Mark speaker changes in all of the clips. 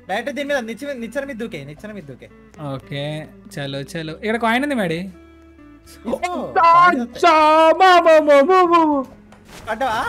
Speaker 1: Direct దీని మీద నిచ్చెన నిచ్చెన మీద దూకే నిచ్చెన మీద దూకే
Speaker 2: ఓకే చలో చలో ఇక్కడ కాయిన్ ఉంది మేడి
Speaker 1: తీసుకో. కాయిన్స్ వస్తాయి. పడ్డావా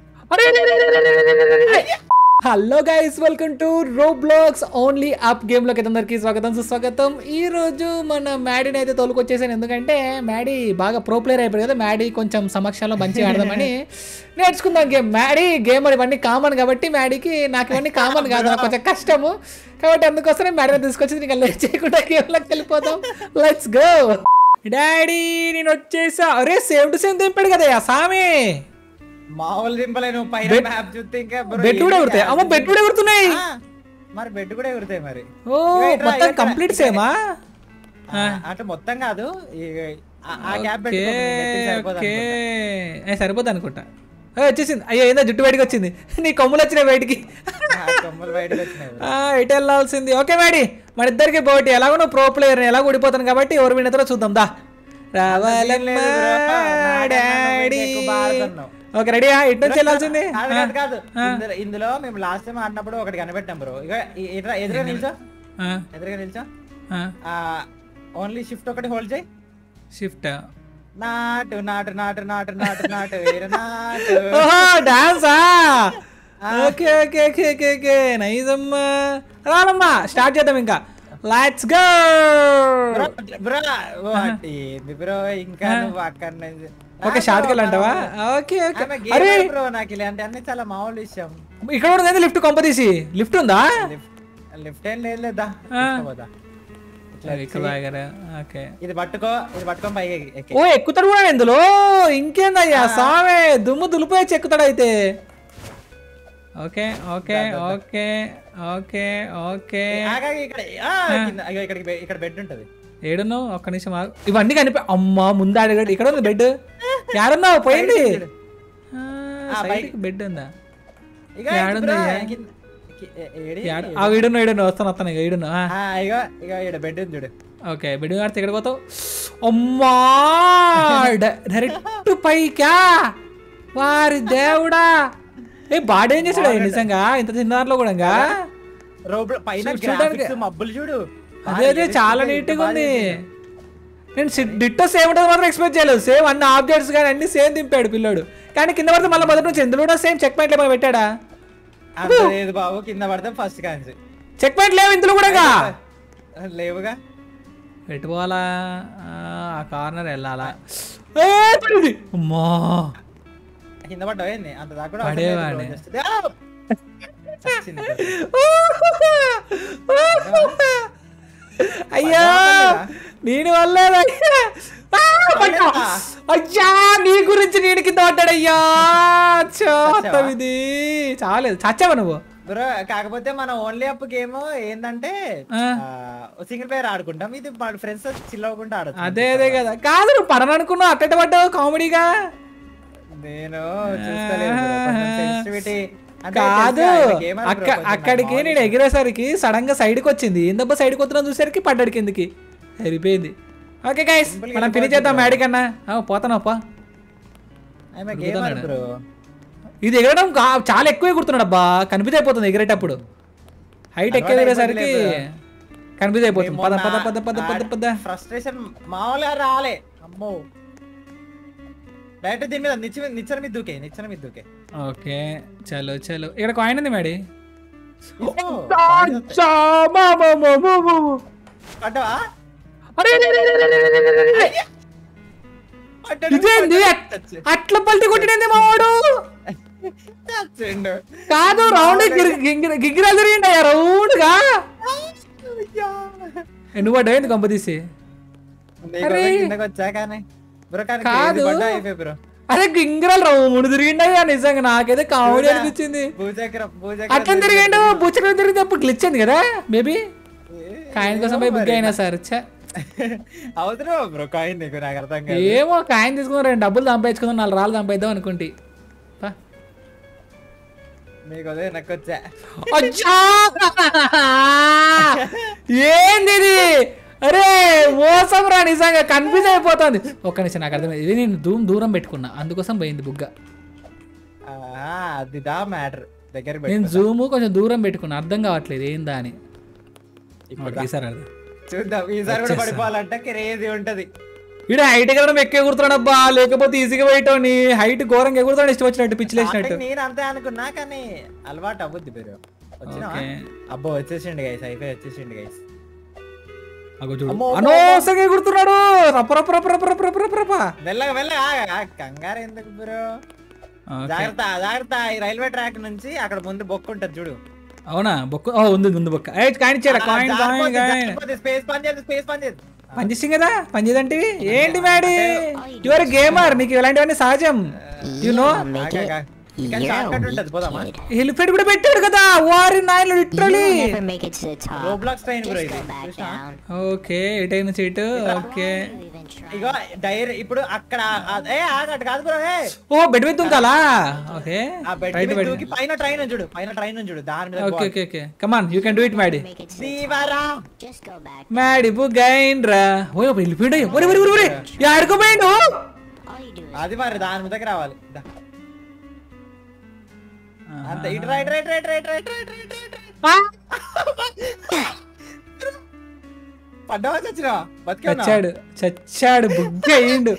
Speaker 2: hello guys welcome to Roblox only up game లోకి అయితే అందరికీ స్వాగతం సుస్వాగతం ఈ రోజు మన మ్యాడీని అయితే తోలుకొచ్చేసాను ఎందుకంటే మ్యాడీ బాగా ప్రో ప్లేయర్ అయిపోయాడు కదా మ్యాడీ కొంచెం సమక్షంలో మంచిగా ఆడదామని నేర్చుకుందాం గేమ్ మ్యాడీ గేమ్ ఇవన్నీ కామన్ కాబట్టి మ్యాడీకి నాకు ఇవన్నీ కామన్ కాదు నాకు కొంచెం కష్టము కాబట్టి అందుకోసమే మ్యాడీని తీసుకొచ్చి ఇంకా లేట్ చేయకుండా గేమ్లోకి వెళ్ళిపోదాం లెట్స్ గో డాడీ నేను వచ్చేసా అరే సేమ్ టు సేమ్ దింపాడు కదా సామి
Speaker 1: మామూలు దింపలేను పైన
Speaker 2: బెడ్-
Speaker 1: మ్యాప్ చూస్తే ఇంకా bro
Speaker 2: బెడ్ కూడా
Speaker 1: ఏంటి
Speaker 2: ఎగురుతాయి
Speaker 1: ఆ
Speaker 2: అమ్మ బెడ్ కూడా ఎగురుతున్నాయి
Speaker 1: ఆ, మరి బెడ్ కూడా ఎగురుతాయి మరి
Speaker 2: ఓ
Speaker 1: ఇగో ఇట్రా,
Speaker 2: మొత్తం
Speaker 1: ఇగో
Speaker 2: కంప్లీట్
Speaker 1: ఇట్రా.
Speaker 2: సేమా
Speaker 1: ఆ, అంటే మొత్తం కాదు ఈ- ఆ- ఆ గ్యాప్
Speaker 2: ఓకే
Speaker 1: పెట్టుకో
Speaker 2: ఓకే ఏ, సరిపోద్ది అనుకుంటా ఏ, వచ్చేసింది అయ్యో ఏందో జుట్టు బయటకు వచ్చింది నీ కొమ్ములు వచ్చినాయి బయటికి
Speaker 1: కొమ్మలు బయటకు వచ్చినాయి bro.
Speaker 2: ఆ, ఇటు వెళ్ళాల్సింది ఓకే మేడి మన ఇద్దరికి పోటీ ఎలాగో నువ్వు ప్రో ప్లేయర్ ఎలాగో ఊడిపోతాను కాబట్టి ఎవరు వినతారో చూద్దాం దా రావాలమ్మా
Speaker 1: లేదు bro. నాకన్నా నువ్వు
Speaker 2: డాడీ
Speaker 1: ఇంకా ఎక్కువ బాగా ఆడుతున్నావు.
Speaker 2: ఓకే రెడీయా ఇటు నుంచి వెళ్ళాల్సింది
Speaker 1: కాదు కాదు కాదు ఇందులో ఇందులో మేము లాస్ట్ టైం ఆడినప్పుడు ఒకటి కనిపెట్టాం బ్రో ఇక ఈ- ఎదురుగా ఎదురుగా నిల్చో
Speaker 2: ఆ,
Speaker 1: ఎదురుగా నిల్చో
Speaker 2: ఆ,
Speaker 1: ఓన్లీ షిఫ్ట్ ఒకటి హోల్డ్ చేయి
Speaker 2: షిఫ్ట్
Speaker 1: నాటు నాటు నాటు నాటు నాటు నాటు వేరు నాటు
Speaker 2: ఓహో డాన్సా okay okay okay okay okay nice అమ్మా రానమ్మా స్టార్ట్ చేద్దాం ఇంకా లెట్స్ గో
Speaker 1: బ్రో బ్రో వాటి ఏంది బ్రో ఇంకా నువ్వు అక్కడ నుంచి
Speaker 2: ఓకే షార్ట్కి వెళ్ళంటావా ఓకే ఓకే
Speaker 1: ఆమె
Speaker 2: అరే
Speaker 1: gamer బ్రో నాకు ఇలాంటి అన్ని చాలా మామూలు విషయం
Speaker 2: ఇక్కడ కూడా ఉంది లిఫ్ట్ కొంప తీసి లిఫ్ట్ ఉందా
Speaker 1: లిఫ్ట్ లిఫ్ట్ ఏం లేదు లేదా
Speaker 2: ఆ.
Speaker 1: పోదా
Speaker 2: ఇక్కడ దగ్గర ఓకే
Speaker 1: ఇది పట్టుకో ఇది పట్టుకొని పైకి ఎక్కి
Speaker 2: ఓ ఎక్కుతాడు కూడా ఇందులో ఇంకేందయ్యా సామే దుమ్ము దులిపోయచ్చు ఎక్కుతాడు అయితే okay okay okay okay okay
Speaker 1: ఆగాగి ఇక్కడ ఆ, కింద అయ్యో ఇక్కడికి బె- ఇక్కడ బెడ్ ఉంటది
Speaker 2: ఏడున్నావు ఒక్క నిమిషం ఆగు. ఇవన్నీ కనిపి అమ్మా ముందు అడిగాడు ఇక్కడ ఉంది బెడ్ యాడున్నావు పోయింది బెడ్ ఉందా
Speaker 1: ఇక
Speaker 2: ఏడుంది
Speaker 1: బ్రో,
Speaker 2: అయ్యా?
Speaker 1: కింద- కి- ఏ- ఏడి?
Speaker 2: యాడు- ఆ వీడును వీడును వస్తాను వస్తాను ఇక వీడును ఆ,
Speaker 1: ఆ, ఇగో ఇగో ఇక్కడ బెడ్ ఉంది చూడు
Speaker 2: ఓకే బెడ్ కడితే ఎక్కడికి పోతావు అమ్మా డ- డైరెక్ట్ పైకా వారి దేవుడా ఏ బాడీ ఏం చేసాడు నిజంగా ఇంత చిన్న దాంట్లో కూడా ఇంకా?
Speaker 1: రోబ్ పైన
Speaker 2: చూ- చూడ్డానికి-
Speaker 1: గ్రాఫిక్స్ మబ్బులు చూడు
Speaker 2: అదే అదే చాలా నీట్ గా ఉంది నేను డిట్టో సేమ్ ఉంటుంది మాత్రం ఎక్స్పెక్ట్ చేయలేదు సేమ్ అన్ని ఆబ్జెక్ట్స్ కానీ అన్ని సేమ్ దింపాడు పిల్లోడు కానీ కింద పడితే మళ్ళీ మొదటి నుంచి ఎందులో కూడా సేమ్ చెక్ పాయింట్ ఏమైనా పెట్టాడా
Speaker 1: అంత లేదు బాబు కింద పడితే ఫస్ట్ కాన్స్
Speaker 2: చెక్ పాయింట్ లేవు ఇందులో కూడా ఇంకా.
Speaker 1: లేవుగా
Speaker 2: పెట్టుకోవాలా ఆ, ఆ కార్నర్ వెళ్ళాలా ఏ, పడింది. అమ్మా
Speaker 1: కింద పడ్డావు ఏంది అంత దాకా కూడా అవసరం లేదు
Speaker 2: పడేవాడిని.
Speaker 1: bro. Just- ఆ! చచ్చింది bro.
Speaker 2: అయ్యా నేను వల్ల అయ్యా నీ గురించి నేను కింద పడ్డాడయ్యా చోత్తం ఇది చాలేదు చచ్చావా నువ్వు
Speaker 1: బ్రో కాకపోతే మన ఓన్లీ అప్ గేమ్ ఏంటంటే
Speaker 2: ఆ.
Speaker 1: సింగిల్ ప్లేయర్ ఆడుకుంటాం ఇది ఫ్రెండ్స్ చిల్లవకుండా ఆడచ్చు
Speaker 2: అదే అదే కదా కాదు నువ్వు పడననుకున్నావు అట్టట పడ్డావు కామెడీగా
Speaker 1: నేను చూస్తలేదు bro. కొంచెం sensitivity అంటే
Speaker 2: కాదు
Speaker 1: తెలుసుగా, ఆయన gamer bro,
Speaker 2: అక్క
Speaker 1: కొంచెం నాకు
Speaker 2: అక్కడికి
Speaker 1: knowledge.
Speaker 2: నేను ఎగిరేసరికి సడన్ గా సైడ్కి వచ్చింది ఏందబ్బా సైడ్కి వస్తున్నా చూసరికి పడ్డాడు కిందకి సరిపోయింది ఓకే గైస్
Speaker 1: Simple గా
Speaker 2: మనం
Speaker 1: వెళ్ళిపోవచ్చు
Speaker 2: ఫినిష్ చేద్దాం
Speaker 1: bro.
Speaker 2: మ్యాడీ కన్నా పోతానప్పా
Speaker 1: I'm a gamer, bro.
Speaker 2: ఇది ఎగరడం కా- చాలా ఎక్కువ ఎగురుతున్నాడు అబ్బా కన్ఫ్యూజ్ అయిపోతుంది ఎగిరేటప్పుడు హైట్ ఎక్కువ
Speaker 1: అలవాటు
Speaker 2: ఎగిరేసరికి
Speaker 1: అయిపోతుందిలే
Speaker 2: కన్ఫ్యూజ్ అయిపోతుంది
Speaker 1: మేము
Speaker 2: పద
Speaker 1: మొన్న
Speaker 2: పద పద పద పద పద
Speaker 1: ఫ్రస్ట్రేషన్ మామూలుగా రాలే అమ్మో డైరెక్ట్ దీని మీద నిచ్చెన నిచ్చెన మీద దూకే నిచ్చెన మీద దూకే
Speaker 2: ఓకే చలో చలో ఇక్కడ కాయిన్ ఉంది మేడీ
Speaker 1: తీసుకో. కాయిన్స్ వస్తాయి. పడ్డావా? పడ్డాడు,
Speaker 2: ఇదేంది
Speaker 1: పడ్డాడు. చచ్చి-
Speaker 2: అట్ల పల్టి కొట్టినది మా వాడు
Speaker 1: చచ్చిండు.
Speaker 2: కాదు రౌండ్ గిగ్గిరాలు తిరిగిండి రౌండ్ గా
Speaker 1: అయ్యా.
Speaker 2: నువ్వు పడ్డా ఏంది కంప తీసి
Speaker 1: నీకు
Speaker 2: అరే.
Speaker 1: ఒక కిందకి వచ్చా కానీ బ్రో కానీ
Speaker 2: కాదు.
Speaker 1: crazy పడ్డా అయిపోయి బ్రో
Speaker 2: అరే గింగిరాలు రౌండ్ తిరిగిండయ్యా నిజంగా నాకైతే కామెడీ అనిపించింది
Speaker 1: భూచక్రం భూచక్రం
Speaker 2: అట్లా తిరిగిండు బుచ్చలు తిరిగితే అప్పుడు గ్లిచ్ అయింది కదా మేబీ కాయిన్ కోసం పోయి బుక్ అయినా సార్ ఛే.
Speaker 1: అవుతున్నావు బ్రో కాయిన్ నీకు నాకు అర్థం కాదు
Speaker 2: ఏమో కాయిన్ తీసుకుని రెండు డబ్బులు సంపాదించుకుందాం నాలుగు రాళ్ళు సంపాదిద్దాం అనుకుంటే పా.
Speaker 1: నీకు అదే నాకు వచ్చా
Speaker 2: అచ్చా! ఏంది ఇది అరే మోసం రా నిజంగా కన్ఫ్యూజ్ అయిపోతుంది ఒక్క నిమిషం నాకు అర్థమైంది ఇది నేను దూరం దూరం పెట్టుకున్నా అందుకోసం పోయింది బుగ్గ
Speaker 1: ఆ, అది దా మ్యాటర్ దగ్గర
Speaker 2: నేను జూమ్ కొంచెం దూరం పెట్టుకున్నా అర్థం కావట్లేదు ఏందా అని
Speaker 1: ఇప్పుడు
Speaker 2: ఓకే, ఈసారి ఆడదాం.
Speaker 1: చూద్దాం ఈసారి కూడా పడిపోవాలంటే క్రేజీ ఉంటది
Speaker 2: ఈడ హైట్ ఎగరడం ఎక్కువ ఎగురుతున్నాడు అబ్బా లేకపోతే ఈజీగా పోయేటోని హైట్ ఘోరంగా ఎగురుతాడు ఇష్టం వచ్చినట్టు పిచ్చి లేచినట్టు
Speaker 1: Starting నేను అంతే అనుకున్నా కానీ అలవాటు అవ్వద్దు పేరు వచ్చినా
Speaker 2: ఓకే.
Speaker 1: అబ్బో వచ్చేసిండు గైస్ అయిపోయి వచ్చేసిండు గైస్
Speaker 2: అగో చూడు
Speaker 1: అమ్మో, అమ్మో,
Speaker 2: అనవసరంగా ఎగురుతున్నాడు రప్ప రప్ప రప్ప రప్ప రప్ప రప్ప రప్ప రప్ప.
Speaker 1: మెల్లగా మెల్లగా ఆగు, ఆగు, కంగారు ఎందుకు బ్రో
Speaker 2: ఓకే.
Speaker 1: జాగ్రత్త జాగ్రత్త ఈ రైల్వే ట్రాక్ నుంచి అక్కడ ముందు బొక్కు ఉంటది చూడు
Speaker 2: అవునా బొక్క ఓ ఉంది ముందు బొక్క ఏ కాయిన్ ఇచ్చారా కాయిన్ కాయిన్ కాయిన్
Speaker 1: స్పేస్ పని చేయదు స్పేస్ పని చేయదు
Speaker 2: పనిచేసింది కదా పనిచేదంటే ఏంటి మ్యాడీ యువర్ గేమర్ నీకు ఇలాంటివన్నీ సహజం యు నో
Speaker 1: ఆగు, ఆగు, ఆగు. ఇక్కడ షార్ట్కట్ ఉంటది పోదామా
Speaker 2: హెలిపెడ్ కూడా పెట్టాడు కదా వారి నాయన literally
Speaker 3: You'll never make it to the top.
Speaker 1: Roblox train bro
Speaker 3: Just
Speaker 1: ఇది
Speaker 3: go back
Speaker 1: చూసినా?
Speaker 3: down.
Speaker 2: ఓకే ఎటైన seat okay
Speaker 3: You even try.
Speaker 1: ఇగో డైరీ ఇప్పుడు అక్కడ ఆ- ఏ ఆగట్టు కాదు బ్రో ఏ
Speaker 2: ఓ బెడ్ మీద తుంకాలా ఓకే
Speaker 1: ఆ బెడ్
Speaker 2: రైట్
Speaker 1: మీద
Speaker 2: బెడ్
Speaker 1: దూకి పైన ట్రైన్ చూడు పైన ట్రైన్ చూడు దాని మీద
Speaker 2: okay okay okay come on you can do it Maddy
Speaker 3: Make it to the top.
Speaker 1: దీవారా
Speaker 3: Just go back.
Speaker 2: మ్యాడీ బుగైన్ రా ఓ వెళ్ళిపోయిండు ఒరే ఒరే ఒరే ఒరే ఆడుకోపోయిండు
Speaker 3: All you do is
Speaker 1: అది మరి దాని మీదకి రావాలి దా. అంతే ఇటు right right right right right right right right పడ్డావా చచ్చినా బతికే
Speaker 2: చచ్చాడు చచ్చాడు బుగ్గ అయ్యిండు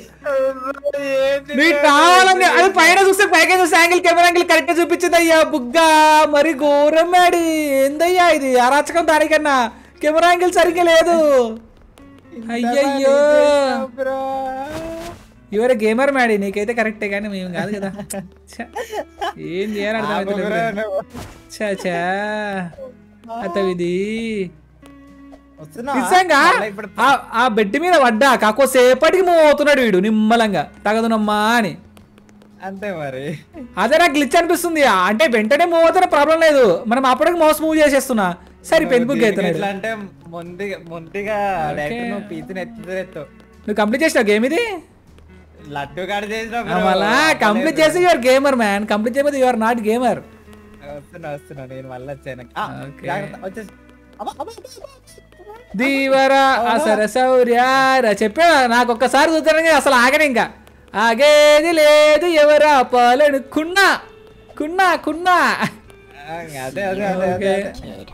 Speaker 2: నీకు కావాలని అది పైన చూస్తే పైకి చూస్తే యాంగిల్ కెమెరా యాంగిల్ కరెక్ట్ చూపించింది అయ్యా బుగ్గ మరి ఘోరం మేడి ఏందయ్యా ఇది అరాచకం దానికన్నా కెమెరా యాంగిల్ సరిగ్గా లేదు అయ్యయ్యో
Speaker 1: బ్రో
Speaker 2: ఇవరే గేమర్ మేడి నీకైతే కరెక్టే కానీ మేము కాదు కదా ఛ, ఏం చేయాలి అర్థమైతే చా చా అతవిది
Speaker 1: వస్తున్నా
Speaker 2: నిజంగా
Speaker 1: మళ్ళా ఇప్పుడు
Speaker 2: ఆ- ఆ బెడ్ మీద పడ్డా కాకోసేపటికి మూవ్ అవుతున్నాడు వీడు నిమ్మలంగా తగదునమ్మా అని
Speaker 1: అంతే మరి
Speaker 2: అదే నాకు గ్లిచ్ అనిపిస్తుంది అంటే వెంటనే మూవ్ అవుతున్న ప్రాబ్లం లేదు మనం అప్పటికి మౌస్ మూవ్ చేసేస్తున్నా సరే పెన్ బుక్
Speaker 1: దీనికి
Speaker 2: అవుతున్నాడు
Speaker 1: ఎట్లా అంటే ముందుగా ముందుగా డైరెక్ట్ నువ్వు పీతిని ఎత్తుతో
Speaker 2: నువ్వు కంప్లీట్ చేసినావు గేమ్ ఇది
Speaker 1: లడ్డు కాడ చేసిన
Speaker 2: మళ్ళా కంప్లీట్ చేసి యువర్ గేమర్ మ్యాన్ కంప్లీట్ చేయకపోతే యువర్ నాట్ గేమర్
Speaker 1: వస్తున్నా వస్తున్నా నేను మళ్ళీ వచ్చాను ఆ,
Speaker 2: ఓకే.
Speaker 1: జాగ్రత్త, వచ్చేసి అబ్బా, అబ్బా, అబ్బా, అబ్బా.
Speaker 2: దీవరా అసర శౌర్యార చెప్పా నాకు ఒక్కసారి చూస్తాను అసలు ఆగని ఇంకా ఆగేది లేదు ఎవరా పాలను కున్నా కున్నా కున్నా
Speaker 1: ఆ, అదే అదే అదే అదే
Speaker 2: ఓకే.
Speaker 1: అదే.
Speaker 3: kid.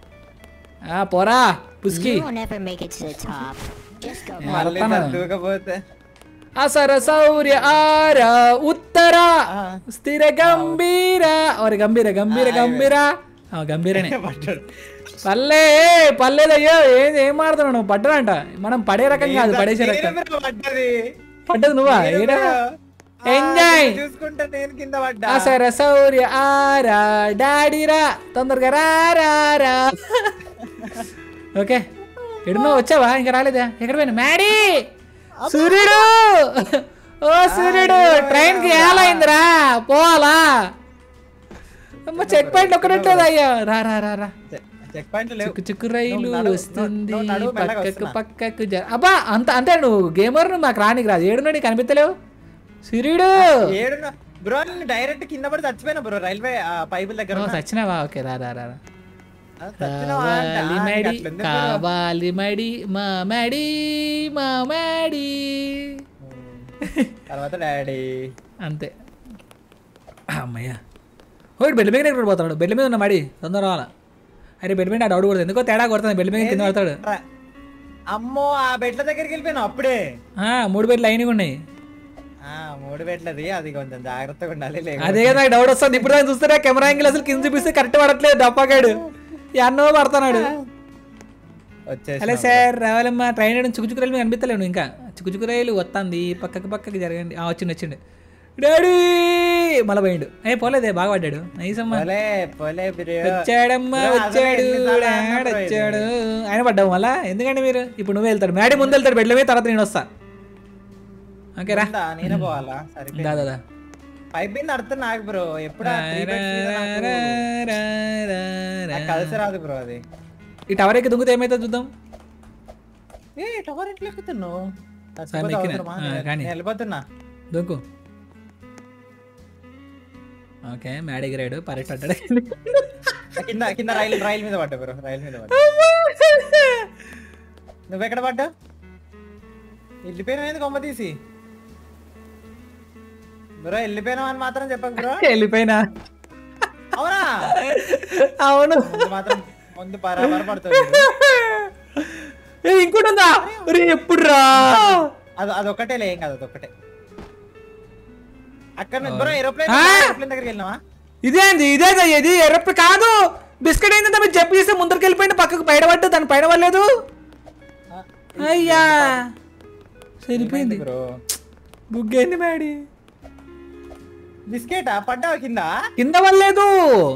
Speaker 2: ఆ పోరా పుస్కి
Speaker 3: You will never make it to the top. Just go back.
Speaker 1: మళ్ళీ
Speaker 2: అర్థమా?
Speaker 1: దూకపోతే
Speaker 2: అసర శౌర్య ఆర ఉత్తర
Speaker 1: ఆ.
Speaker 2: స్థిర గంభీర ఒరే గంభీర గంభీర గంభీర ఆ, గంభీరనే
Speaker 1: పట్టాడు
Speaker 2: పల్లె పల్లెదయ్యో ఏం ఏం మాడుతున్నావు నువ్వు పడ్డదంట మనం పడే రకం కాదు పడేసే రకం
Speaker 1: నేను బ్రో పడ్డది
Speaker 2: పడ్డది నువ్వా
Speaker 1: నేను
Speaker 2: ఏడా
Speaker 1: బ్రో. ఆ,
Speaker 2: ఎంజాయ్
Speaker 1: నేను చూసుకుంటా నేను కింద పడ్డా
Speaker 2: అసర శౌర్య ఆరా డాడీరా తొందరగా రా రా రా ఓకే ఎడునో వచ్చావా ఇంకా రాలేదా ఎక్కడ పోయినా మ్యాడీ సూర్యుడు ఓ సూర్యుడు ట్రైన్ కి ఏలైందిరా పోవాలా అమ్మ చెక్ పాయింట్ ఒక్కడట్లేదు అయ్యా రా రా రా రా
Speaker 1: చెక్- చెక్ పాయింట్ లేవు
Speaker 2: చిక్కు చిక్కు రైలు
Speaker 1: నువ్వు నడువు,
Speaker 2: వస్తుంది
Speaker 1: నువ్వు నడువు, మెల్లగా
Speaker 2: పక్కకు
Speaker 1: వస్తున్నా.
Speaker 2: పక్కకు జర అబ్బా అంత అంతే నువ్వు గేమర్ నువ్వు మాకు రానికి రాదు ఏడున్నాడు కనిపించలేవు సూర్యుడు
Speaker 1: ఏడు బ్రో నేను డైరెక్ట్ కింద పడి చచ్చిపోయినా బ్రో రైల్వే పైపుల దగ్గర
Speaker 2: ఓ,
Speaker 1: ఉన్నా.
Speaker 2: సచ్చినావా ఓకే రా రా రా రా.
Speaker 1: ఆ, చచ్చినావా అంట.
Speaker 2: కావాలి
Speaker 1: ఆ,
Speaker 2: మడి
Speaker 1: అట్లుంది బ్రో.
Speaker 2: కావాలి మడి మా మడి మా మడి
Speaker 1: తర్వాత డాడీ
Speaker 2: అంతే అమ్మయ్యా ఓ బెడ్ మీద ఎక్కడ పోతాడు బెడ్ మీద ఉన్న మడి తొందర రావాలా అరే బెడ్ మీద ఆడు కొడుతుంది ఎందుకో తేడా కొడుతుంది బెడ్ మీద కింద పడతాడు
Speaker 1: అమ్మో ఆ బెడ్ల దగ్గరికి వెళ్ళిపోయాను అప్పుడే
Speaker 2: ఆ, మూడు బెడ్లు లైన్గా ఉన్నాయి
Speaker 1: ఆ మూడు బెడ్లది అది కొంచెం జాగ్రత్తగా ఉండాలి లేకపోతే-
Speaker 2: అదే కదా నాకు డౌట్ వస్తుంది ఇప్పుడు దాన్ని చూస్తారా కెమెరా యాంగిల్ అసలు కింద చూపిస్తే కరెక్ట్ పడట్లేదు డప్పాగాడు ఎన్నో పడుతున్నాడు
Speaker 1: వచ్చేసి
Speaker 2: హలో సార్ రావాలమ్మా ట్రైన్ నుంచి చుకుచుకు రైలు మీద కనిపిస్తలేవు నువ్వు ఇంకా చుకుచుకు రైలు వస్తుంది పక్కకి పక్కకి జరగండి ఆ, వచ్చిండు వచ్చిండు డాడీ మళ్ళీ పోయిండు ఏ పోలేదే బాగా పడ్డాడు నైస్ అమ్మా
Speaker 1: పోలే పోలే బ్రో
Speaker 2: వచ్చాడమ్మా
Speaker 1: బ్రో, అసలే
Speaker 2: వచ్చాడు
Speaker 1: ఎన్నిసార్లు
Speaker 2: డాడ్
Speaker 1: అన్నా బ్రో ఇది.
Speaker 2: వచ్చాడు ఆయన పడ్డావు మళ్ళా ఎందుకండి మీరు ఇప్పుడు నువ్వే వెళ్తాడు మ్యాడీ ముందు వెళ్తాడు బెడ్ల మీద తర్వాత నేను వస్తా ఓకే రా
Speaker 1: ఉందా? నేనే పోవాలా సరిపోయింది
Speaker 2: దా దా, దా
Speaker 1: పైప్ మీద నడుతున్నా నాకు బ్రో ఎప్పుడు ఆ three beds మీద నాకు-
Speaker 2: రా, రా, రా, రా.
Speaker 1: నాకు కలిసి రాదు బ్రో అది
Speaker 2: ఈ టవర్ ఎక్కి దుంగితే ఏమైతే చూద్దాం
Speaker 1: ఏ టవర్ ఎట్లా ఎక్కుతున్నావు
Speaker 2: సరే, ఎక్కినా.
Speaker 1: అవసరమా?
Speaker 2: ఆ,
Speaker 1: నేను-
Speaker 2: కానీ.
Speaker 1: నేను వెళ్ళిపోతున్నా
Speaker 2: దొంకు ఓకే మ్యాడ్ ఎగిరాడు పర్యటన
Speaker 1: కింద కింద రైలు రైలు మీద పడ్డా బ్రో రైలు మీద పడ్డా నువ్వు ఎక్కడ పడ్డా వెళ్ళిపోయినా కొమ్మ తీసి బ్రో వెళ్ళిపోయినావు అని మాత్రం చెప్పకు బ్రో
Speaker 2: వెళ్ళిపోయినా
Speaker 1: అవునా
Speaker 2: అవును
Speaker 1: ముందు మాత్రం ముందు బరాబర్ పడుతుంది
Speaker 2: ఏ ఇంకోటి ఉందా రే ఎప్పుడు రా
Speaker 1: అది అదొక్కటే లేం కదా అదొక్కటే అక్కడ నుంచి బ్రో ఏరోప్లేన్
Speaker 2: ఆ?
Speaker 1: ఏరోప్లేన్ దగ్గరికి వెళ్ళినావా
Speaker 2: ఇదేంది ఇదే కదా ఇది ఎర్రప్పు కాదు బిస్కెట్ ఏంటంటే మీరు చెప్పి చేస్తే ముందరికి వెళ్ళిపోయింది పక్కకు బయటపడ్డా దాని పైన పడలేదు
Speaker 1: ఆ,
Speaker 2: అయ్యా సరిపోయింది
Speaker 1: బ్రో
Speaker 2: బుగ్గైంది మేడి
Speaker 1: బిస్కెటా పడ్డావా కింద
Speaker 2: కింద పడలేదు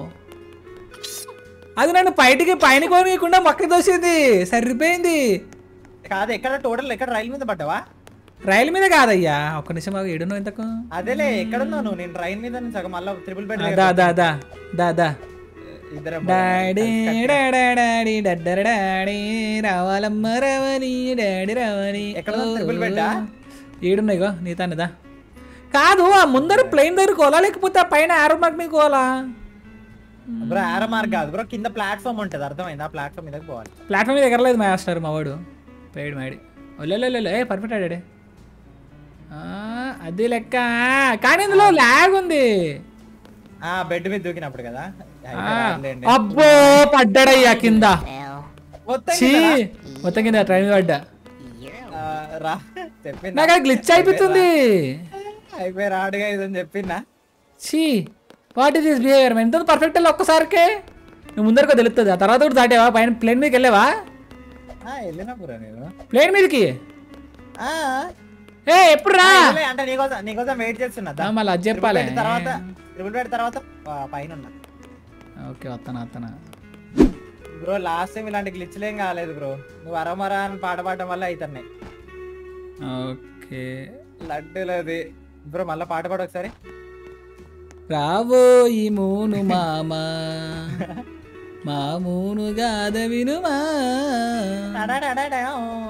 Speaker 2: అది నన్ను బయటికి పైన కొనియకుండా పక్కకి తోసింది సరిపోయింది
Speaker 1: కాదు ఎక్కడ టోటల్ ఎక్కడ రైలు మీద పడ్డావా
Speaker 2: రైలు మీద కాదయ్యా ఒక్క నిమిషం బాగా ఏడునో ఇంతకు
Speaker 1: అదేలే ఎక్కడ ఉన్నావు నువ్వు నేను ట్రైన్ మీద నుంచి సగం మళ్ళీ ట్రిపుల్ బెడ్
Speaker 2: ఆ, దా దా దా దా దా
Speaker 1: ఇద్దరం
Speaker 2: డాడీ డాడా డాడీ డడ్డర డాడీ రావాలమ్మ రావని డాడీ రావని
Speaker 1: ఎక్కడ ఉంది triple bed ఆ?
Speaker 2: ఏడున్నాయి గో నీతానిదా కాదు ఆ ముందర ప్లేన్ దగ్గర కోలా లేకపోతే ఆ పైన ఆరో మార్క్ మీద కోలా
Speaker 1: బ్రో ఆరో మార్క్ కాదు బ్రో కింద ప్లాట్ఫామ్ ఉంటది అర్థమైందా ఆ ప్లాట్ఫామ్ మీదకి పోవాలి
Speaker 2: ప్లాట్ఫామ్ మీద ఎగరలేదు మాస్టర్ మా వాడు పేడు మాడి ఒల్లెల్లెల్లె ఏ పర్ఫెక్ట్ ఆడాడే ఆ, అది లెక్క కానీ ఇందులో ల్యాగ్ ఉంది
Speaker 1: ఆ బెడ్ మీద దూకినప్పుడు కదా
Speaker 2: ఆ, అబ్బో పడ్డాడయ్యా కింద
Speaker 3: Fail.
Speaker 1: మొత్తం
Speaker 2: చీ
Speaker 1: కిందనా?
Speaker 2: మొత్తం కింద ట్రైన్ పడ్డా
Speaker 3: You're
Speaker 1: ఆ, రా చెప్పిందా
Speaker 2: నాకు అది గ్లిచ్ అయిపోతుంది
Speaker 1: అయిపోయి రాడుగా ఇదని చెప్పిందా
Speaker 2: చీ వాట్ ఇస్ దిస్ బిహేవియర్ ఎంత పర్ఫెక్ట్ వెళ్ళి ఒక్కసారికే నువ్వు ముందరకు తెలుస్తుంది ఆ తర్వాత కూడా దాటావా పైన ప్లేన్ మీదకి వెళ్ళావా
Speaker 1: ఆ, వెళ్ళినా బ్రో నేను
Speaker 2: ప్లేన్ మీదకి
Speaker 1: ఆ,
Speaker 2: ఏ ఎప్పుడు రా
Speaker 1: ఆ, వెళ్ళలే, అంటే నీకోసం నీకోసం వెయిట్ చేస్తున్నా దా.
Speaker 2: ఆ, మళ్ళీ అది చెప్పాలి
Speaker 1: Triple bed తర్వాత ట్రిపుల్ బెడ్ తర్వాత ఆ, పైన ఉన్నా
Speaker 2: ఓకే వస్తాను వస్తాను
Speaker 1: బ్రో లాస్ట్ టైం ఇలాంటి గ్లిచ్లేం కాలేదు బ్రో నువ్వు అరమరా అని పాట పాడడం వల్ల అవుతున్నాయి
Speaker 2: ఓకే
Speaker 1: లడ్డూలది బ్రో మళ్ళీ పాట పాడు ఒకసారి
Speaker 2: రావో ఈ మూను మామ మా మూను గాద వినుమా
Speaker 1: డడడడడా.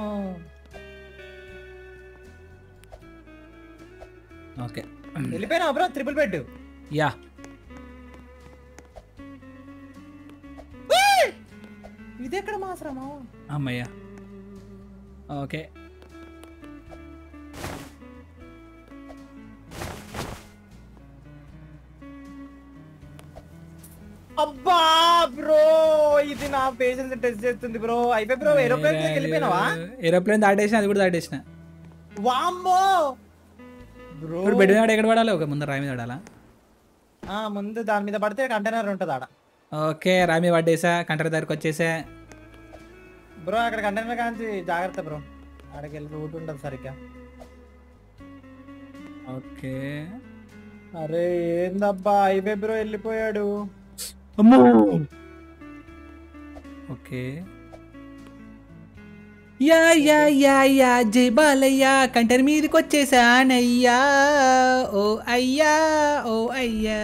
Speaker 2: ఓకే
Speaker 1: వెళ్ళిపోయినావు బ్రో ట్రిపుల్ బెడ్
Speaker 2: యా
Speaker 1: ఇది ఎక్కడ మాసరమా
Speaker 2: అమ్మయ్యా ఓకే
Speaker 1: అబ్బా బ్రో ఇది నా పేషెన్స్ టెస్ట్ చేస్తుంది బ్రో అయిపోయి బ్రో ఏరోప్లేన్ దగ్గరికి వెళ్ళిపోయినావా
Speaker 2: ఏరోప్లేన్ దాటేసిన అది కూడా దాటేసిన
Speaker 1: వామ్మో బ్రో
Speaker 2: ఇప్పుడు బెడ్ మీద ఎక్కడ పడాలి ఒక ముందర రాయి మీద పడాలా
Speaker 1: ఆ ముందు దాని మీద పడితే కంటైనర్ ఉంటుంది ఆడ
Speaker 2: ఓకే రాయి మీద పడ్డేసా కంటర్ దగ్గరకు వచ్చేసా
Speaker 1: బ్రో అక్కడ కంటైనర్ కాంచి జాగ్రత్త బ్రో ఆడకి వెళ్ళి రూట్ ఉండదు సరిగ్గా
Speaker 2: ఓకే
Speaker 1: అరే ఏందబ్బా అయిపోయి బ్రో వెళ్ళిపోయాడు
Speaker 2: అమ్మో okay yeah yeah yeah yeah జై బాలయ్య కంటర్ మీదకి వచ్చేసానయ్యా ఓ అయ్యా ఓ అయ్యా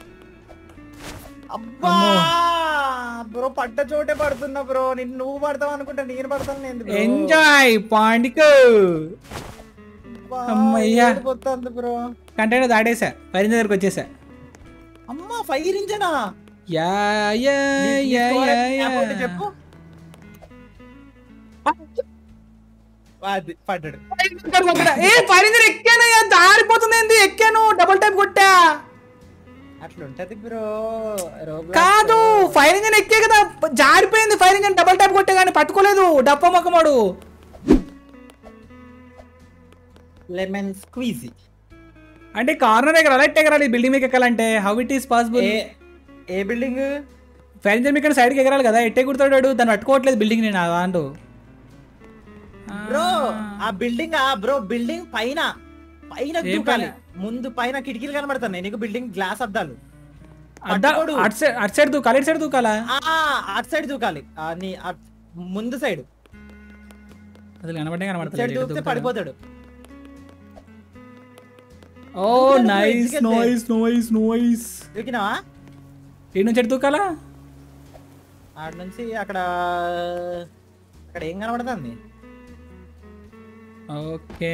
Speaker 1: అబ్బా బ్రో పడ్డ చోటే పడుతున్నా బ్రో నిన్ను నువ్వు పడతావు అనుకుంటా నేను పడతాను ఎందుకు bro?
Speaker 2: ఎంజాయ్ పాండికో
Speaker 1: అబ్బా,
Speaker 2: అమ్మయ్యా.
Speaker 1: ఏడిపోతుంది బ్రో
Speaker 2: కంటైనర్ దాటేసా పైన దగ్గరకు వచ్చేసా
Speaker 1: అమ్మా ఫైర్ ఇంజనా
Speaker 2: యా యా
Speaker 1: నీ- నీ
Speaker 2: యా
Speaker 1: score
Speaker 2: యా
Speaker 1: ఎంత
Speaker 2: యా
Speaker 1: ఉందో చెప్పు అది పడ్డాడు
Speaker 2: ఏ పైన ఎక్కాను దారిపోతుంది ఏంది ఎక్కాను డబుల్ టైప్ కొట్టా
Speaker 1: అట్లుంటది బ్రో
Speaker 2: కాదు ఫైర్ ఇంజన్ ఎక్కే కదా జారిపోయింది ఫైర్ ఇంజన్ డబల్ ట్యాప్ కొట్టే కానీ పట్టుకోలేదు డప్ప మొక్కమాడు
Speaker 1: లెమన్ స్క్వీజీ
Speaker 2: అంటే కార్నర్ ఎగరాలి ఎట్ ఎగరాలి బిల్డింగ్ మీకు ఎక్కాలంటే హౌ ఇట్ ఈస్ పాసిబుల్
Speaker 1: ఏ ఏ బిల్డింగ్
Speaker 2: ఫైర్ ఇంజన్ ఇక్కడ సైడ్కి ఎగరాలి కదా ఎట్టే కుడతాడు దాన్ని పట్టుకోవట్లేదు బిల్డింగ్ నేను అంటూ
Speaker 1: బ్రో ఆ బిల్డింగ్ ఆ బ్రో బిల్డింగ్ పైన పైన
Speaker 2: ఏం
Speaker 1: దూకాలి
Speaker 2: పైన?
Speaker 1: ముందు పైన కిటికీలు కనబడుతున్నాయి నీకు బిల్డింగ్ గ్లాస్ అద్దాలు
Speaker 2: అడ్డా
Speaker 1: పట్టుకోడు.
Speaker 2: అటు సైడ్ అటు సైడ్ దూకాలి ఇటు సైడ్ దూకాలా
Speaker 1: ఆ అటు సైడ్ దూకాలి ఆ, నీ అట్- ముందు సైడ్
Speaker 2: అసలు కనబడే
Speaker 1: సైడ్
Speaker 2: కనబడతలేదు
Speaker 1: దూకితే పడిపోతాడు
Speaker 2: ఓ
Speaker 1: దూకుతాడు bro,
Speaker 2: నైస్
Speaker 1: ఎందుకంటే-
Speaker 2: నోయిస్ నోయిస్ నోయిస్
Speaker 1: దూకినావా
Speaker 2: ఈ నుంచి ఎటు దూకాలా
Speaker 1: ఆడ నుంచి అక్కడ అక్కడ ఏం కనబడుతుంది
Speaker 2: okay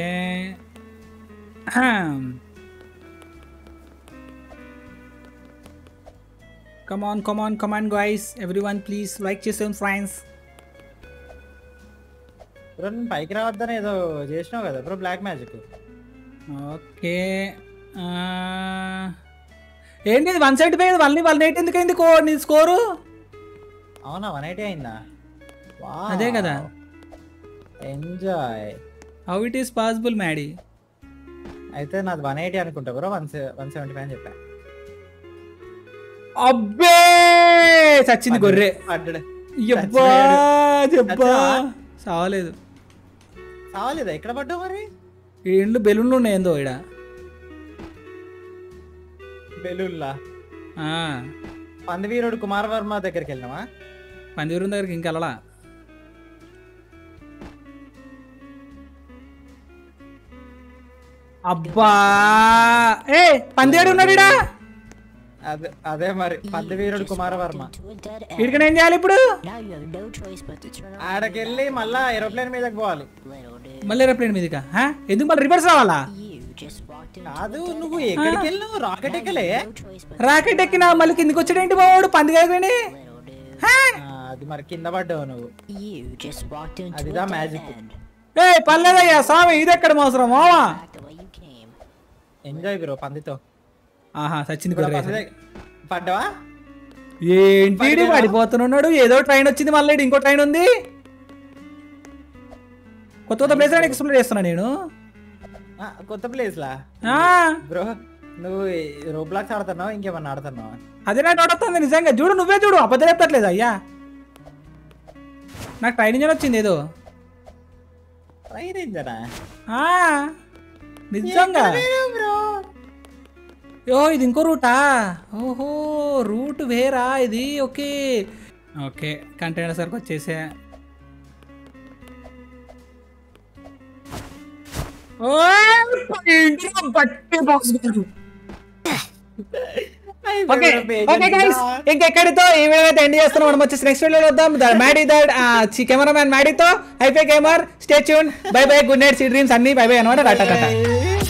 Speaker 2: come on come on come on guys everyone please like చేసాం ఫ్రెండ్స్
Speaker 1: బ్రో నేను పైకి రావద్దని ఏదో చేసినావు కదా బ్రో బ్లాక్ మ్యాజిక్
Speaker 2: ఓకే ఏంటి వన్ సైడ్ పోయింది వన్ వన్ ఎయిట్ ఎందుకు అయింది కో నీ స్కోరు
Speaker 1: అవునా వన్ ఎయిటీ అయిందా
Speaker 2: అదే కదా.
Speaker 1: Enjoy
Speaker 2: how it is possible Maddy
Speaker 1: అయితే నాది వన్ ఎయిటీ అనుకుంటా bro one one seventy five అని చెప్పా
Speaker 2: అబ్బే చచ్చింది గొర్రె
Speaker 1: పడ్డాడు
Speaker 2: యబ్బా జబ్బా
Speaker 1: చచ్చావా?
Speaker 2: సావలేదు
Speaker 1: కావాలేదా ఎక్కడ పడ్డావు మరి
Speaker 2: ఈ ఇండ్లు బెలూన్లు ఉన్నాయి ఏందో ఇక్కడ
Speaker 1: బెలూల్లా పందవీరుడు కుమార్ వర్మ దగ్గరికి వెళ్ళినావా
Speaker 2: పందివరం దగ్గరికి ఇంకా వెళ్ళలా అబ్బా ఏ పందేడు ఉన్నాడు ఈడ
Speaker 1: అదే అదే మరి పందవీరుడు కుమార Varma
Speaker 3: Into a dead end.
Speaker 2: వీడికని ఏం చేయాలి ఇప్పుడు
Speaker 3: Now you have no choice but to turn around.
Speaker 1: ఆడకెళ్ళి మళ్ళా ఏరోప్లేన్ మీదకి పోవాలి
Speaker 3: Little dude.
Speaker 2: మళ్ళీ ఏరోప్లేన్ మీదకా హా? ఎందుకు మళ్ళీ రివర్స్ రావాలా
Speaker 3: You just walked into
Speaker 1: కాదు
Speaker 3: a dead
Speaker 1: నువ్వు
Speaker 3: end.
Speaker 1: ఎక్కడికి వెళ్ళావు రాకెట్ ఎక్కలే
Speaker 3: No choice but
Speaker 2: రాకెట్ ఎక్కినా మళ్ళీ కిందికి వచ్చాడేంటి బావాడు పందిగాయని
Speaker 3: little dude.
Speaker 1: ఆ, అది మరి కింద పడ్డావు నువ్వు
Speaker 3: You just walked into a
Speaker 1: అదిదా
Speaker 3: dead
Speaker 1: magic.
Speaker 3: end.
Speaker 2: ఏ పర్లేదయ్యా స్వామి ఇది ఎక్కడ మోసరం మావా
Speaker 3: Back the way you came.
Speaker 1: Enjoy bro పందితో
Speaker 2: ఆహా సచ్చింది
Speaker 1: ఇప్పుడు
Speaker 2: గొర్రె
Speaker 1: పంది దగ్గ- పడ్డావా
Speaker 2: ఏంటి ఈడు పడిపోతున్నాడు ఏదో ట్రైన్ వచ్చింది మళ్ళీ ఈడు ఇంకో ట్రైన్ ఉంది కొత్త కొత్త ప్లేస్ ఎక్స్ప్లోర్ చేస్తున్నా నేను
Speaker 1: ఆ, కొత్త ప్లేస్ లా
Speaker 2: ఆ,
Speaker 1: బ్రో నువ్వు రోబ్లాక్స్ ఆడుతున్నావు ఇంకేమన్నా ఆడుతున్నావా
Speaker 2: అదే నా డౌట్ వస్తుంది నిజంగా చూడు నువ్వే చూడు అబద్ధం చెప్తట్లేదు అయ్యా నాకు ట్రైన్ ఇంజన్ వచ్చింది ఏదో
Speaker 1: ట్రైన్ ఇంజనా
Speaker 2: ఆ, నిజంగా
Speaker 1: బ్రో
Speaker 2: ఓ ఇది ఇంకో రూటా ఓహో రూట్ వేరా ఇది ఓకే ఓకే కంటైనర్ సరికి వచ్చేసా ఓ, ఏంటిరా బట్టి బాక్స్ కాదు. ఓకే ఓకే గైస్ ఇంకెక్కడితో ఈ వీడియో అయితే ఎండ్ చేస్తున్నాం మనం వచ్చేసి నెక్స్ట్ వీడియో వద్దాం మ్యాడీ దట్ కెమెరామ్యాన్ మ్యాడీతో హైపే gamer stay tune bye bye good night sweet dreams అన్ని బై బై అనమాట టాటా టాటా
Speaker 1: Bye.